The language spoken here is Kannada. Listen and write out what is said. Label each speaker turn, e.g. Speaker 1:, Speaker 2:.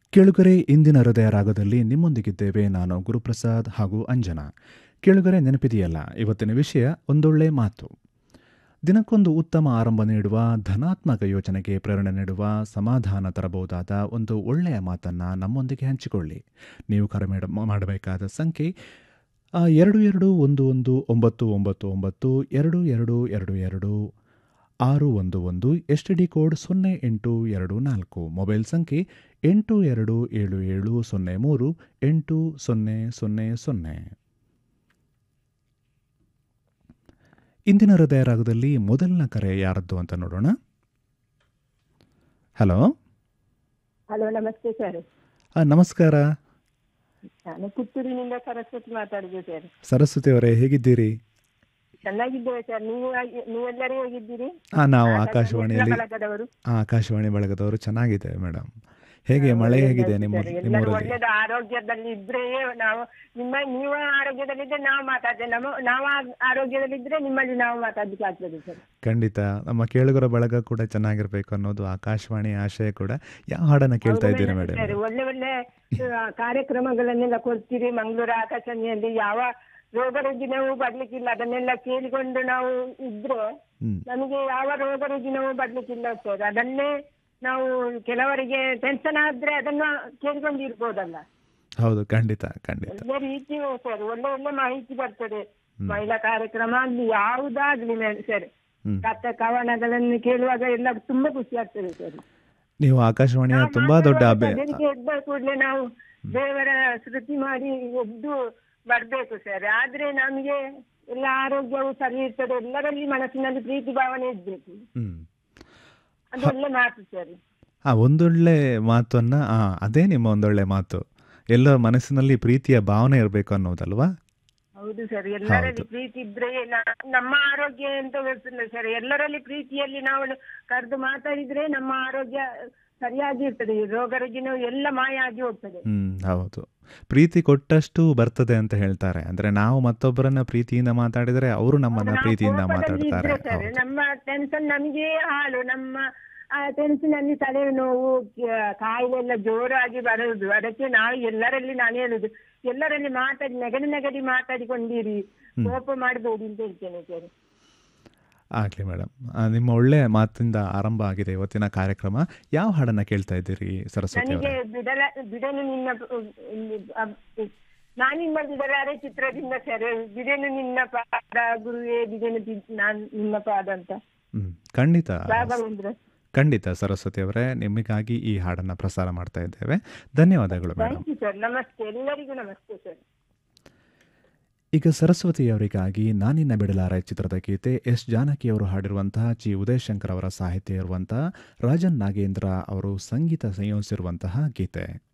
Speaker 1: ಕೇಳುಗರೆ ಇಂದಿನ ಹೃದಯ ರಾಗದಲ್ಲಿ ನಿಮ್ಮೊಂದಿಗಿದ್ದೇವೆ ನಾನು ಗುರುಪ್ರಸಾದ್ ಹಾಗೂ ಅಂಜನಾ ಕೇಳುಗರೆ ನೆನಪಿದೆಯಲ್ಲ ಇವತ್ತಿನ ವಿಷಯ ಒಂದೊಳ್ಳೆ ಮಾತು ದಿನಕ್ಕೊಂದು ಉತ್ತಮ ಆರಂಭ ನೀಡುವ ಧನಾತ್ಮಕ ಯೋಚನೆಗೆ ಪ್ರೇರಣೆ ನೀಡುವ ಸಮಾಧಾನ ತರಬಹುದಾದ ಒಂದು ಒಳ್ಳೆಯ ಮಾತನ್ನು ನಮ್ಮೊಂದಿಗೆ ಹಂಚಿಕೊಳ್ಳಿ ನೀವು ಕರೆ ಮಾಡ- ಮಾಡಬೇಕಾದ ಸಂಖ್ಯೆ ಆ, ಎರಡು ಎರಡು ಒಂದು ಒಂದು ಒಂಬತ್ತು ಒಂಬತ್ತು ಒಂಬತ್ತು ಎರಡು ಎರಡು ಎರಡು ಎರಡು ಆರು ಒಂದು ಒಂದು ಎಸ್ ಟಿ ಡಿ ಕೋಡ್ ಸೊನ್ನೆ ಎಂಟು ಎರಡು ನಾಲ್ಕು ಮೊಬೈಲ್ ಸಂಖ್ಯೆ ಎಂಟು ಎರಡು ಏಳು ಏಳು ಸೊನ್ನೆ ಮೂರು ಎಂಟು ಸೊನ್ನೆ ಸೊನ್ನೆ ಸೊನ್ನೆ ಇಂದಿನ ಹೃದಯ ರಾಗದಲ್ಲಿ ಮೊದಲನ ಕರೆ ಯಾರದ್ದು ಅಂತ ನೋಡೋಣ ಹಲೋ
Speaker 2: ಹಲೋ ನಮಸ್ತೆ ಸರ್
Speaker 1: ಆ, ನಮಸ್ಕಾರ
Speaker 2: ನಾನು ಪುತ್ತೂರಿನಿಂದ ಸರಸ್ವತಿ ಮಾತಾಡುದು ಸರ್
Speaker 1: ಸರಸ್ವತಿ ಅವರೇ ಹೇಗಿದ್ದೀರಿ
Speaker 2: ಚೆನ್ನಾಗಿದ್ದೇವೆ ಸರ್ ನೀವು ಆಗಿ- ನೀವೆಲ್ಲರೂ ಹೇಗಿದ್ದೀರಿ
Speaker 1: ಆ, ನಾವು
Speaker 2: ಎಲ್ಲ
Speaker 1: ಆಕಾಶವಾಣಿಯಲ್ಲಿ
Speaker 2: ಬಳಗದವರು
Speaker 1: ಆ, ಆಕಾಶವಾಣಿ ಬಳಗದವರು ಚೆನ್ನಾಗಿದೆ ಮೇಡಮ್ ಹೇಗೆ ಮಳೆ ಹೇಗಿದೆ ನಿಮ್ಮ
Speaker 2: ಸರ್, ಎಲ್ಲರೂ
Speaker 1: ನಿಮ್ಮೂರಲ್ಲಿ
Speaker 2: ಒಳ್ಳೇದು ಆರೋಗ್ಯದಲ್ಲಿ ಇದ್ರೆ ನಾವು ನಿಮ್ಮ ನೀವು ಆರೋಗ್ಯದಲ್ಲಿದ್ರೆ ನಾವು ಮಾತಾಡ್ತೇವೆ ನಮ್ಮ ನಾವು ಆ- ಆರೋಗ್ಯದಲ್ಲಿದ್ರೆ ನಿಮ್ಮಲ್ಲಿ ನಾವು ಮಾತಾಡ್ಲಿಕ್ಕೆ ಆಗ್ತದೆ ಸರ್
Speaker 1: ಖಂಡಿತ ನಮ್ಮ ಕೇಳುಗರ ಬಳಗ ಕೂಡ ಚೆನ್ನಾಗಿರ್ಬೇಕು ಅನ್ನೋದು ಆಕಾಶವಾಣಿ ಆಶಯ ಕೂಡ ಯಾವ ಹಾಡನ್ನ ಕೇಳ್ತಾ ಇದ್ದೀರಿ ಮೇಡಮ್
Speaker 2: ಸರ್ ಒಳ್ಳೆ ಒಳ್ಳೆ ಆ, ಕಾರ್ಯಕ್ರಮಗಳನ್ನೆಲ್ಲ ಕೊಡ್ತೀರಿ ಮಂಗಳೂರು ಆಕಾಶವಾಣಿಯಲ್ಲಿ ಯಾವ ರೋಗ ರುಜಿನವೂ ಬರ್ಲಿಕ್ಕಿಲ್ಲ ಅದನ್ನೆಲ್ಲ ಕೇಳಿಕೊಂಡು ನಾವು ಇದ್ರೆ
Speaker 1: ಹ್ಮ್
Speaker 2: ನಮಗೆ ಯಾವ ರೋಗ ರುಜಿನವೂ ಬರ್ಲಿಕ್ಕಿಲ್ಲ ಸರ್ ಅದನ್ನೇ ನಾವು ಕೆಲವರಿಗೆ ಟೆನ್ಷನ್ ಆದ್ರೆ ಅದನ್ನ ಕೇಳ್ಕೊಂಡಿರ್ಬೋದಲ್ಲ
Speaker 1: ಹೌದು ಖಂಡಿತ ಖಂಡಿತ
Speaker 2: ಒಳ್ಳೆ ರೀತಿ ಸರ್ ಒಳ್ಳೆ ಒಳ್ಳೆ ಮಾಹಿತಿ ಬರ್ತದೆ ಮಹಿಳಾ ಕಾರ್ಯಕ್ರಮ ಅಲ್ಲಿ ಯಾವುದಾಗ್ಲಿ ಮೇಡಮ್ ಸರ್
Speaker 1: ಹ್ಮ್
Speaker 2: ಕಥ ಕವನಗಳನ್ನು ಕೇಳುವಾಗ ಎಲ್ಲ ತುಂಬಾ ಖುಷಿ ಆಗ್ತದೆ ಸರ್
Speaker 1: ನೀವು ಆಕಾಶವಾಣಿಯ ತುಂಬಾ ದೊಡ್ಡ ಅಭ್ಯ
Speaker 2: ಬೆಳಿಗ್ಗೆ ಎದ್ದ ಕೂಡಲೇ ನಾವು ದೇವರ ಶ್ರುತಿ ಮಾಡಿ ಎದ್ದು ಬರ್ಬೇಕು ಸರ್ ಆದ್ರೆ ನಮಗೆ ಎಲ್ಲ ಆರೋಗ್ಯವು ಸರಿ ಇರ್ತದೆ ಎಲ್ಲರಲ್ಲಿ ಮನಸ್ಸಿನಲ್ಲಿ ಪ್ರೀತಿ ಭಾವನೆ ಇರ್ಬೇಕು
Speaker 1: ಹ್ಮ್
Speaker 2: ಅದು ಒಳ್ಳೆ ಮಾತು ಸರ್
Speaker 1: ಆ ಒಂದೊಳ್ಳೆ ಮಾತನ್ನ ಆ ಅದೇ ನಿಮ್ಮ ಒಂದೊಳ್ಳೆ ಮಾತು ಎಲ್ಲ ಮನಸ್ಸಿನಲ್ಲಿ ಪ್ರೀತಿಯ ಭಾವನೆ ಇರಬೇಕು ಅನ್ನೋದಲ್ವಾ
Speaker 2: ಹೌದು ಸರ್ ಎಲ್ಲರಲ್ಲಿ ಪ್ರೀತಿ ಇದ್ರೆ ನ- ನಮ್ಮ ಆರೋಗ್ಯ ಅಂತ ಗೊತ್ತಿಲ್ಲ ಸರ್ ಎಲ್ಲರಲ್ಲಿ ಪ್ರೀತಿಯಲ್ಲಿ ನಾವು ಕರೆದು ಮಾತಾಡಿದ್ರೆ ನಮ್ಮ ಆರೋಗ್ಯ ಸರಿಯಾಗಿ ಇರ್ತದೆ ಈ ರೋಗ ರುಜಿನ ಎಲ್ಲ ಮಾಯ ಆಗಿ ಹೋಗ್ತದೆ
Speaker 1: ಹ್ಮ್ ಹೌದು ಪ್ರೀತಿ ಕೊಟ್ಟಷ್ಟು ಬರ್ತದೆ ಅಂತ ಹೇಳ್ತಾರೆ ಅಂದ್ರೆ ನಾವು ಮತ್ತೊಬ್ಬರನ್ನ ಪ್ರೀತಿಯಿಂದ ಮಾತಾಡಿದರೆ ಅವರು ನಮ್ಮನ್ನ
Speaker 2: ನಾವು
Speaker 1: ಪ್ರೀತಿಯಿಂದ
Speaker 2: ಕೋಪದಲ್ಲಿ
Speaker 1: ಮಾತಾಡ್ತಾರೆ
Speaker 2: ಇದ್ರೆ ಸರ್
Speaker 1: ಹೌದು
Speaker 2: ನಮ್ಮ ಟೆನ್ಷನ್ ನಮಗೆ ಹಾಳು ನಮ್ಮ ಆ ಟೆನ್ಷನ್ ಅಲ್ಲಿ ತಲೆನೋವು ಕ- ಕಾಯಿಲೆ ಎಲ್ಲ ಜೋರಾಗಿ ಬರುವುದು ಅದಕ್ಕೆ ನಾವು ಎಲ್ಲರಲ್ಲಿ ನಾನು ಹೇಳುದು ಎಲ್ಲರಲ್ಲಿ ಮಾತಾಡಿ ನೆಗಡಿ ನೆಗಡಿ ಮಾತಾಡಿಕೊಂಡಿರಿ ಕೋಪ ಮಾಡಬೇಡಿ ಅಂತ ಹೇಳ್ತೇನೆ ಸರ್
Speaker 1: ಆಗ್ಲಿ ಮೇಡಮ್ ನಿಮ್ಮ ಒಳ್ಳೆ ಮಾತಿಂದ ಆರಂಭ ಆಗಿದೆ ಇವತ್ತಿನ ಕಾರ್ಯಕ್ರಮ ಯಾವ ಹಾಡನ್ನ ಕೇಳ್ತಾ ಇದ್ದೀರಿ ಸರಸ್ವತಿ
Speaker 2: ನನಗೆ
Speaker 1: ಅವರೇ
Speaker 2: ಬಿಡಲ ಬಿಡಲು ನಿನ್ನ ನಾನಿನ್ನ ಬಿಡಲಾರೆ ಚಿತ್ರದಿಂದ ಸರ್ ಬಿಡಲು ನಿನ್ನ ಪಾದ ಗುರುವೇ ಬಿಡಲು ಬಿ- ನಾನ್ ನಿನ್ನ ಪಾದ ಅಂತ
Speaker 1: ಹ್ಮ್ ಖಂಡಿತ
Speaker 2: ರಾಘವೇಂದ್ರ
Speaker 1: ಖಂಡಿತ ಸರಸ್ವತಿ ಅವರೇ ನಿಮಗಾಗಿ ಈ ಹಾಡನ್ನ ಪ್ರಸಾರ ಮಾಡ್ತಾ ಇದ್ದೇವೆ ಧನ್ಯವಾದಗಳು ಮೇಡಮ್
Speaker 2: ಥ್ಯಾಂಕ್ ಯು ಸರ್ ನಮಸ್ತೆ ಎಲ್ಲರಿಗೂ ನಮಸ್ತೆ ಸರ್
Speaker 1: ಈಗ ಸರಸ್ವತಿಯವರಿಗಾಗಿ ನಾನಿನ್ನ ಬಿಡಲಾರೆ ಚಿತ್ರದ ಗೀತೆ ಎಸ್ ಜಾನಕಿಯವರು ಹಾಡಿರುವಂತಹ ಜಿ ಉದಯಶಂಕರ್ ಅವರ ಸಾಹಿತ್ಯ ಇರುವಂತಹ ರಾಜನ್ ನಾಗೇಂದ್ರ ಅವರು ಸಂಗೀತ ಸಂಯೋಜಿಸಿರುವಂತಹ ಗೀತೆ